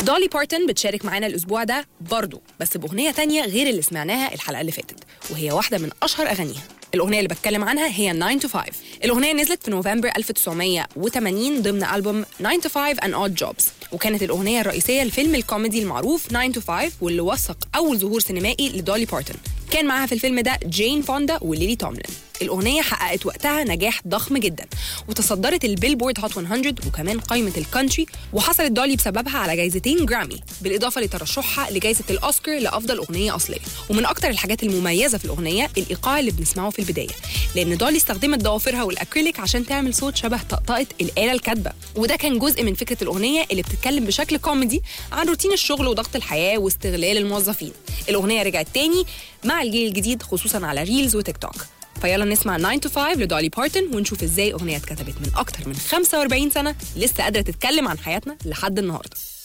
دولي بارتون بتشارك معانا الأسبوع ده برضه بس بأغنية تانية غير اللي سمعناها الحلقة اللي فاتت وهي واحدة من أشهر أغانيها الأغنية اللي بتكلم عنها هي 9 to 5 الأغنية نزلت في نوفمبر 1980 ضمن ألبوم 9 to 5 and Odd Jobs وكانت الأغنية الرئيسية لفيلم الكوميدي المعروف 9 to 5 واللي وثق أول ظهور سينمائي لدولي بارتون كان معاها في الفيلم ده جين فوندا وليلي توملين الأغنية حققت وقتها نجاح ضخم جدا وتصدرت البيلبورد هوت 100 وكمان قائمة الكونتري وحصلت دولي بسببها على جايزتين جرامي بالإضافة لترشحها لجائزة الأوسكار لأفضل أغنية أصلية ومن أكتر الحاجات المميزة في الأغنية الإيقاع اللي بنسمعه في البداية لأن دولي استخدمت ضوافرها والأكريليك عشان تعمل صوت شبه طقطقة الآلة الكاتبة وده كان جزء من فكرة الأغنية اللي بتتكلم بشكل كوميدي عن روتين الشغل وضغط الحياة واستغلال الموظفين الأغنية رجعت تاني مع الجيل الجديد خصوصا على ريلز وتيك توك فيلا نسمع 9 to 5 لدولي بارتون ونشوف ازاي اغنيه اتكتبت من اكتر من 45 سنه لسه قادره تتكلم عن حياتنا لحد النهارده